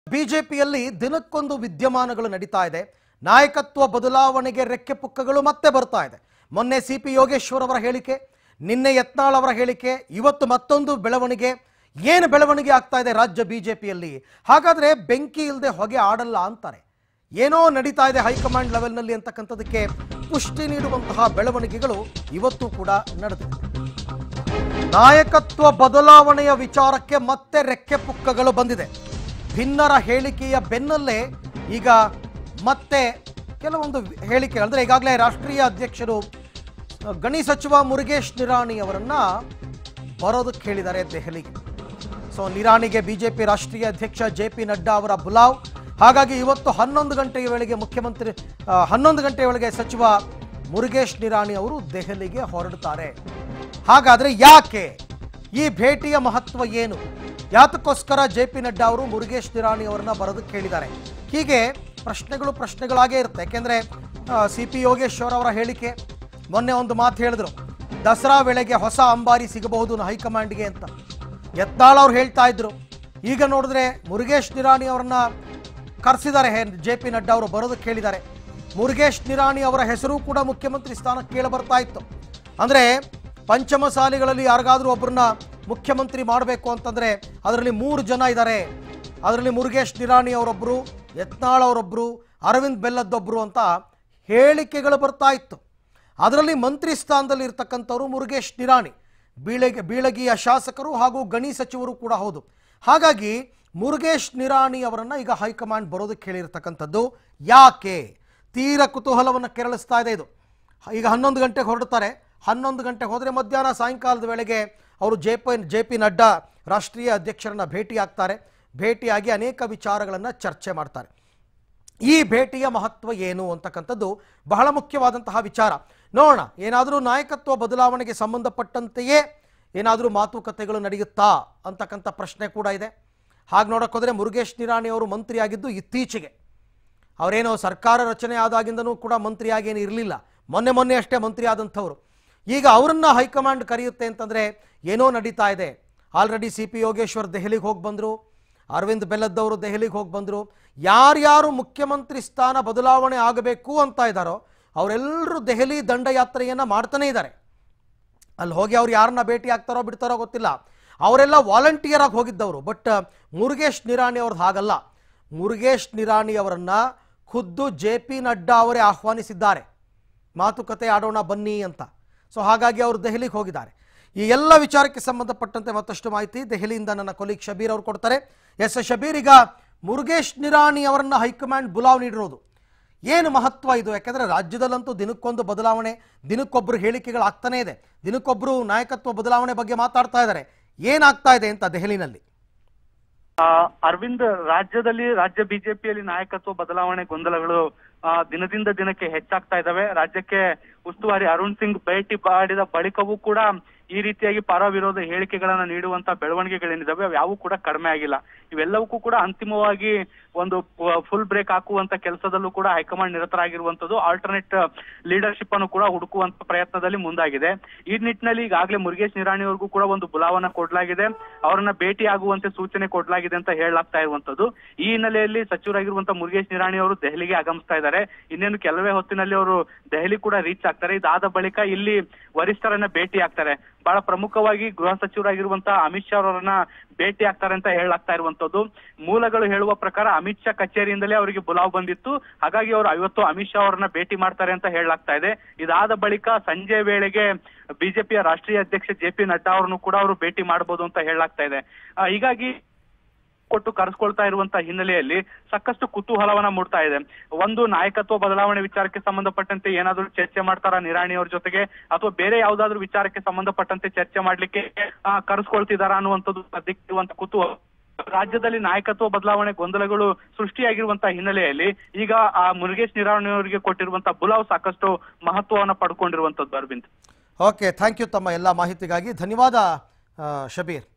ಬಿಜೆಪಿಯಲ್ಲಿ ದಿನಕ್ಕೊಂದು ವಿದ್ಯಮಾನಗಳು ನಡೀತಾ ಇದೆ ನಾಯಕತ್ವ ಬದಲಾವಣೆಗೆ ರೆಕ್ಕೆ ಪುಕ್ಕಗಳು ಮತ್ತೆ ಬರ್ತಾ ಇದೆ ಮೊನ್ನೆ ಸಿ ಪಿ ಯೋಗೇಶ್ವರ್ ಅವರ ಹೇಳಿಕೆ ನಿನ್ನೆ ಯತ್ನಾಳ್ ಅವರ ಹೇಳಿಕೆ ಇವತ್ತು ಮತ್ತೊಂದು ಬೆಳವಣಿಗೆ ಏನು ಬೆಳವಣಿಗೆ ಆಗ್ತಾ ಇದೆ ರಾಜ್ಯ ಬಿಜೆಪಿಯಲ್ಲಿ ಹಾಗಾದ್ರೆ ಬೆಂಕಿ ಇಲ್ಲದೆ ಹೊಗೆ ಆಡಲ್ಲ ಅಂತಾರೆ ಏನೋ ನಡೀತಾ ಇದೆ ಹೈಕಮಾಂಡ್ ಲೆವೆಲ್ನಲ್ಲಿ ಅಂತಕ್ಕಂಥದಕ್ಕೆ ಪುಷ್ಟಿ ನೀಡುವಂತಹ ಬೆಳವಣಿಗೆಗಳು ಇವತ್ತು ಕೂಡ ನಡೆದಿದೆ ನಾಯಕತ್ವ ಬದಲಾವಣೆಯ ವಿಚಾರಕ್ಕೆ ಮತ್ತೆ ರೆಕ್ಕೆ ಪುಕ್ಕಗಳು ಬಂದಿದೆ ಭಿನ್ನರ ಹೇಳಿಕೆಯ ಬೆನ್ನಲ್ಲೇ ಈಗ ಮತ್ತೆ ಕೆಲವೊಂದು ಹೇಳಿಕೆ ಅಂದರೆ ಈಗಾಗಲೇ ರಾಷ್ಟ್ರೀಯ ಅಧ್ಯಕ್ಷರು ಅ, ಗಣಿ ಸಚಿವ ಮುರುಗೇಶ್ ನಿರಾಣಿ ಅವರನ್ನ ಬರೋದಕ್ಕೆ ಹೇಳಿದ್ದಾರೆ ದೆಹಲಿಗೆ ಸೊ ನಿರಾಣಿಗೆ ಬಿಜೆಪಿ ರಾಷ್ಟ್ರೀಯ ಅಧ್ಯಕ್ಷ ಜೆ ಪಿ ನಡ್ಡಾ ಅವರ ಬುಲಾವ್ ಹಾಗಾಗಿ ಇವತ್ತು ಹನ್ನೊಂದು ಗಂಟೆಯ ವೇಳೆಗೆ ಮುಖ್ಯಮಂತ್ರಿ ಆ, ಹನ್ನೊಂದು ಗಂಟೆಯ ವೇಳೆಗೆ ಸಚಿವ ಮುರುಗೇಶ್ ನಿರಾಣಿ ಅವರು ದೆಹಲಿಗೆ ಹೊರಡುತ್ತಾರೆ ಹಾಗಾದ್ರೆ ಯಾಕೆ ಈ ಭೇಟಿಯ ಮಹತ್ವ ಏನು ಯಾತಕ್ಕೋಸ್ಕರ ಜೆ ಪಿ ನಡ್ಡಾ ಅವರು ಮುರುಗೇಶ್ ನಿರಾಣಿ ಅವರನ್ನ ಬರೋದಕ್ಕೆ ಹೇಳಿದ್ದಾರೆ ಹೀಗೆ ಪ್ರಶ್ನೆಗಳು ಪ್ರಶ್ನೆಗಳಾಗೇ ಇರುತ್ತೆ ಯಾಕೆಂದ್ರೆ ಸಿ ಪಿ ಯೋಗೇಶ್ವರ್ ಅವರ ಹೇಳಿಕೆ ಮೊನ್ನೆ ಒಂದು ಮಾತು ಹೇಳಿದ್ರು ದಸರಾ ವೇಳೆಗೆ ಹೊಸ ಅಂಬಾರಿ ಸಿಗಬಹುದು ಹೈಕಮಾಂಡ್ಗೆ ಅಂತ ಯತ್ನಾಳ್ ಅವ್ರು ಹೇಳ್ತಾ ಇದ್ರು ಈಗ ನೋಡಿದ್ರೆ ಮುರುಗೇಶ್ ನಿರಾಣಿ ಅವರನ್ನ ಕರೆಸಿದ್ದಾರೆ ಜೆ ಪಿ ನಡ್ಡಾ ಅವರು ಬರೋದಕ್ಕೆ ಹೇಳಿದ್ದಾರೆ ಮುರುಗೇಶ್ ನಿರಾಣಿ ಅವರ ಹೆಸರು ಕೂಡ ಮುಖ್ಯಮಂತ್ರಿ ಸ್ಥಾನಕ್ಕೆ ಕೇಳಿ ಬರ್ತಾ ಇತ್ತು ಅಂದರೆ ಪಂಚಮಸಾಲಿಗಳಲ್ಲಿ ಯಾರಿಗಾದ್ರೂ ಒಬ್ಬರನ್ನ ಮುಖ್ಯಮಂತ್ರಿ ಮಾಡಬೇಕು ಅಂತಂದರೆ ಅದರಲ್ಲಿ ಮೂರು ಜನ ಇದ್ದಾರೆ ಅದರಲ್ಲಿ ಮುರುಗೇಶ್ ನಿರಾಣಿ ಅವರೊಬ್ಬರು ಯತ್ನಾಳ್ ಅವರೊಬ್ಬರು ಅರವಿಂದ್ ಬೆಲ್ಲದ್ದೊಬ್ಬರು ಅಂತ ಹೇಳಿಕೆಗಳು ಬರ್ತಾ ಇತ್ತು ಅದರಲ್ಲಿ ಮಂತ್ರಿ ಸ್ಥಾನದಲ್ಲಿ ಇರ್ತಕ್ಕಂಥವ್ರು ಮುರುಗೇಶ್ ನಿರಾಣಿ ಬೀಳಗಿ ಬೀಳಗಿಯ ಶಾಸಕರು ಹಾಗೂ ಗಣಿ ಸಚಿವರು ಕೂಡ ಹೌದು ಹಾಗಾಗಿ ಮುರುಗೇಶ್ ನಿರಾಣಿ ಅವರನ್ನ ಈಗ ಹೈಕಮಾಂಡ್ ಬರೋದಕ್ಕೆ ಹೇಳಿರ್ತಕ್ಕಂಥದ್ದು ಯಾಕೆ ತೀರ ಕುತೂಹಲವನ್ನು ಕೆರಳಿಸ್ತಾ ಇದೆ ಇದು ಈಗ ಹನ್ನೊಂದು ಗಂಟೆಗೆ ಹೊರಡ್ತಾರೆ ಹನ್ನೊಂದು ಗಂಟೆಗೆ ಹೋದರೆ ಮಧ್ಯಾಹ್ನ ಸಾಯಂಕಾಲದ ವೇಳೆಗೆ ಅವರು J P J P Nadda ರಾಷ್ಟ್ರೀಯ ಅಧ್ಯಕ್ಷರನ್ನ ಭೇಟಿ ಆಗ್ತಾರೆ ಭೇಟಿಯಾಗಿ ಅನೇಕ ವಿಚಾರಗಳನ್ನು ಚರ್ಚೆ ಮಾಡ್ತಾರೆ ಈ ಭೇಟಿಯ ಮಹತ್ವ ಏನು ಅಂತಕ್ಕಂಥದ್ದು ಬಹಳ ಮುಖ್ಯವಾದಂತಹ ವಿಚಾರ ನೋಡೋಣ ಏನಾದರೂ ನಾಯಕತ್ವ ಬದಲಾವಣೆಗೆ ಸಂಬಂಧಪಟ್ಟಂತೆಯೇ ಏನಾದರೂ ಮಾತುಕತೆಗಳು ನಡೆಯುತ್ತಾ ಅಂತಕ್ಕಂಥ ಪ್ರಶ್ನೆ ಕೂಡ ಇದೆ ಹಾಗೆ ನೋಡೋಕೆ ಹೋದರೆ ಮುರುಗೇಶ್ ನಿರಾಣಿ ಅವರು ಮಂತ್ರಿಯಾಗಿದ್ದು ಇತ್ತೀಚೆಗೆ ಅವರೇನೋ ಸರ್ಕಾರ ರಚನೆ ಆದಾಗಿಂದನೂ ಕೂಡ ಮಂತ್ರಿಯಾಗಿ ಏನು ಇರಲಿಲ್ಲ ಮೊನ್ನೆ ಮೊನ್ನೆ ಅಷ್ಟೇ ಮಂತ್ರಿ ಆದಂಥವ್ರು ಈಗ ಅವರನ್ನ ಹೈಕಮಾಂಡ್ ಕರೆಯುತ್ತೆ ಅಂತಂದರೆ ಏನೋ ನಡೀತಾ ಇದೆ ಆಲ್ರೆಡಿ ಸಿ ಪಿ ಯೋಗೇಶ್ವರ್ ದೆಹಲಿಗೆ ಹೋಗಿ ಬಂದರು ಅರವಿಂದ್ ಬೆಲ್ಲದ್ದವರು ದೆಹಲಿಗೆ ಹೋಗಿ ಬಂದರು ಯಾರ್ಯಾರು ಮುಖ್ಯಮಂತ್ರಿ ಸ್ಥಾನ ಬದಲಾವಣೆ ಆಗಬೇಕು ಅಂತ ಇದ್ದಾರೋ ಅವರೆಲ್ಲರೂ ದೆಹಲಿ ದಂಡಯಾತ್ರೆಯನ್ನು ಮಾಡ್ತಾನೇ ಇದ್ದಾರೆ ಅಲ್ಲಿ ಹೋಗಿ ಅವ್ರು ಯಾರನ್ನ ಭೇಟಿ ಆಗ್ತಾರೋ ಬಿಡ್ತಾರೋ ಗೊತ್ತಿಲ್ಲ ಅವರೆಲ್ಲ ವಾಲಂಟಿಯರ್ ಆಗಿ ಹೋಗಿದ್ದವರು ಬಟ್ ಮುರುಗೇಶ್ ನಿರಾಣಿ ಅವ್ರದ್ದು ಹಾಗಲ್ಲ ಮುರುಗೇಶ್ ನಿರಾಣಿ ಅವರನ್ನ ಖುದ್ದು ಜೆ ಪಿ ನಡ್ಡಾ ಅವರೇ ಆಹ್ವಾನಿಸಿದ್ದಾರೆ ಮಾತುಕತೆ ಆಡೋಣ ಬನ್ನಿ ಅಂತ ಸೊ ಹಾಗಾಗಿ ಅವರು ದೆಹಲಿಗೆ ಹೋಗಿದ್ದಾರೆ ಈ ಎಲ್ಲ ವಿಚಾರಕ್ಕೆ ಸಂಬಂಧಪಟ್ಟಂತೆ ಮತ್ತಷ್ಟು ಮಾಹಿತಿ ದೆಹಲಿಯಿಂದ ನನ್ನ ಕೊಲೀಗ್ ಶಬೀರ್ ಅವರು ಕೊಡ್ತಾರೆ ಎಸ್ ಶಬೀರ್ ಈಗ ಮುರುಗೇಶ್ ನಿರಾಣಿ ಅವರನ್ನ ಹೈಕಮಾಂಡ್ ಬುಲಾವ್ ನೀಡಿರೋದು ಏನು ಮಹತ್ವ ಇದು ಯಾಕಂದ್ರೆ ರಾಜ್ಯದಲ್ಲಂತೂ ದಿನಕ್ಕೊಂದು ಬದಲಾವಣೆ ದಿನಕ್ಕೊಬ್ಬರು ಹೇಳಿಕೆಗಳು ಆಗ್ತಾನೇ ಇದೆ ದಿನಕ್ಕೊಬ್ಬರು ನಾಯಕತ್ವ ಬದಲಾವಣೆ ಬಗ್ಗೆ ಮಾತಾಡ್ತಾ ಇದ್ದಾರೆ ಏನಾಗ್ತಾ ಇದೆ ಅಂತ ದೆಹಲಿನಲ್ಲಿ ಆ, ಅರವಿಂದ್ ರಾಜ್ಯದಲ್ಲಿ ರಾಜ್ಯ ಬಿಜೆಪಿಯಲ್ಲಿ ನಾಯಕತ್ವ ಬದಲಾವಣೆ ಗೊಂದಲಗಳು ಆ, ದಿನದಿಂದ ದಿನಕ್ಕೆ ಹೆಚ್ಚಾಗ್ತಾ ಇದಾವೆ ರಾಜ್ಯಕ್ಕೆ ಉಸ್ತುವಾರಿ ಅರುಣ್ ಸಿಂಗ್ ಭೇಟಿ ಮಾಡಿದ ಬಳಿಕವೂ ಕೂಡ ಈ ರೀತಿಯಾಗಿ ಪರ ವಿರೋಧ ಹೇಳಿಕೆಗಳನ್ನ ನೀಡುವಂತ ಬೆಳವಣಿಗೆಗಳೇನಿದಾವೆ ಅವು ಯಾವೂ ಕೂಡ ಕಡಿಮೆ ಆಗಿಲ್ಲ ಇವೆಲ್ಲವಕ್ಕೂ ಕೂಡ ಅಂತಿಮವಾಗಿ ಒಂದು ಫುಲ್ ಬ್ರೇಕ್ ಹಾಕುವಂತ ಕೆಲಸದಲ್ಲೂ ಕೂಡ ಹೈಕಮಾಂಡ್ ನಿರತರಾಗಿರುವಂತದ್ದು ಆಲ್ಟರ್ನೇಟ್ ಲೀಡರ್ಶಿಪ್ ಅನ್ನು ಕೂಡ ಹುಡುಕುವಂತ ಪ್ರಯತ್ನದಲ್ಲಿ ಮುಂದಾಗಿದೆ ಈ ನಿಟ್ಟಿನಲ್ಲಿ ಈಗಾಗಲೇ ಮುರುಗೇಶ್ ನಿರಾಣಿ ಅವ್ರಿಗೂ ಕೂಡ ಒಂದು ಬುಲಾವನ್ನ ಕೊಡ್ಲಾಗಿದೆ ಅವರನ್ನ ಭೇಟಿ ಆಗುವಂತೆ ಸೂಚನೆ ಕೊಡ್ಲಾಗಿದೆ ಅಂತ ಹೇಳಲಾಗ್ತಾ ಇರುವಂತದ್ದು ಈ ಹಿನ್ನೆಲೆಯಲ್ಲಿ ಸಚಿವರಾಗಿರುವಂತ ಮುರುಗೇಶ್ ನಿರಾಣಿ ಅವರು ದೆಹಲಿಗೆ ಆಗಮಿಸ್ತಾ ಇದ್ದಾರೆ ಇನ್ನೇನು ಕೆಲವೇ ಹೊತ್ತಿನಲ್ಲಿ ಅವರು ದೆಹಲಿ ಕೂಡ ರೀಚ್ ಆಗ್ತಾರೆ ಇದಾದ ಬಳಿಕ ಇಲ್ಲಿ ವರಿಷ್ಠರನ್ನ ಭೇಟಿ ಆಗ್ತಾರೆ ಬಹಳ ಪ್ರಮುಖವಾಗಿ ಗೃಹ ಸಚಿವರಾಗಿರುವಂತಹ ಅಮಿತ್ ಶಾ ಅವರನ್ನ ಭೇಟಿ ಆಗ್ತಾರೆ ಅಂತ ಹೇಳಲಾಗ್ತಾ ಇರುವಂತದ್ದು ಮೂಲಗಳು ಹೇಳುವ ಪ್ರಕಾರ ಅಮಿತ್ ಶಾ ಕಚೇರಿಯಿಂದಲೇ ಅವರಿಗೆ ಬುಲಾವ್ ಬಂದಿತ್ತು ಹಾಗಾಗಿ ಅವರು ಇವತ್ತು ಅಮಿತ್ ಶಾ ಅವರನ್ನ ಭೇಟಿ ಮಾಡ್ತಾರೆ ಅಂತ ಹೇಳಲಾಗ್ತಾ ಇದೆ ಇದಾದ ಬಳಿಕ ಸಂಜೆ ವೇಳೆಗೆ ಬಿಜೆಪಿಯ ರಾಷ್ಟ್ರೀಯ ಅಧ್ಯಕ್ಷ ಜೆ ಪಿ ನಡ್ಡಾ ಅವರನ್ನು ಕೂಡ ಅವರು ಭೇಟಿ ಮಾಡಬಹುದು ಅಂತ ಹೇಳಲಾಗ್ತಾ ಇದೆ ಆ, ಹೀಗಾಗಿ ಕೊಟ್ಟು ಕರೆಸ್ಕೊಳ್ತಾ ಇರುವಂತ ಹಿನ್ನೆಲೆಯಲ್ಲಿ ಸಾಕಷ್ಟು ಕುತೂಹಲವನ್ನ ಮೂಡ್ತಾ ಇದೆ ಒಂದು ನಾಯಕತ್ವ ಬದಲಾವಣೆ ವಿಚಾರಕ್ಕೆ ಸಂಬಂಧಪಟ್ಟಂತೆ ಏನಾದ್ರೂ ಚರ್ಚೆ ಮಾಡ್ತಾರಾ ನಿರಾಣಿ ಅವ್ರ ಜೊತೆಗೆ ಅಥವಾ ಬೇರೆ ಯಾವ್ದಾದ್ರು ವಿಚಾರಕ್ಕೆ ಸಂಬಂಧಪಟ್ಟಂತೆ ಚರ್ಚೆ ಮಾಡ್ಲಿಕ್ಕೆ ಆ, ಕರೆಸ್ಕೊಳ್ತಿದಾರಾ ಅನ್ನುವಂಥದ್ದು ಸದ್ಯಕ್ಕೆ ಇರುವಂತ ಕುತೂಹಲ ರಾಜ್ಯದಲ್ಲಿ ನಾಯಕತ್ವ ಬದಲಾವಣೆ ಗೊಂದಲಗಳು ಸೃಷ್ಟಿಯಾಗಿರುವಂತಹ ಹಿನ್ನೆಲೆಯಲ್ಲಿ ಈಗ ಆ ಮುರುಗೇಶ್ ನಿರಾಣಿ ಅವರಿಗೆ ಕೊಟ್ಟಿರುವಂತಹ ಬುಲಾವ್ ಸಾಕಷ್ಟು ಮಹತ್ವವನ್ನ ಪಡ್ಕೊಂಡಿರುವಂತದ್ದು ಅರವಿಂದ್ ಓಕೆ ಥ್ಯಾಂಕ್ ಯು ತಮ್ಮ ಎಲ್ಲ ಮಾಹಿತಿಗಾಗಿ ಧನ್ಯವಾದ ಆ, ಶಬೀರ್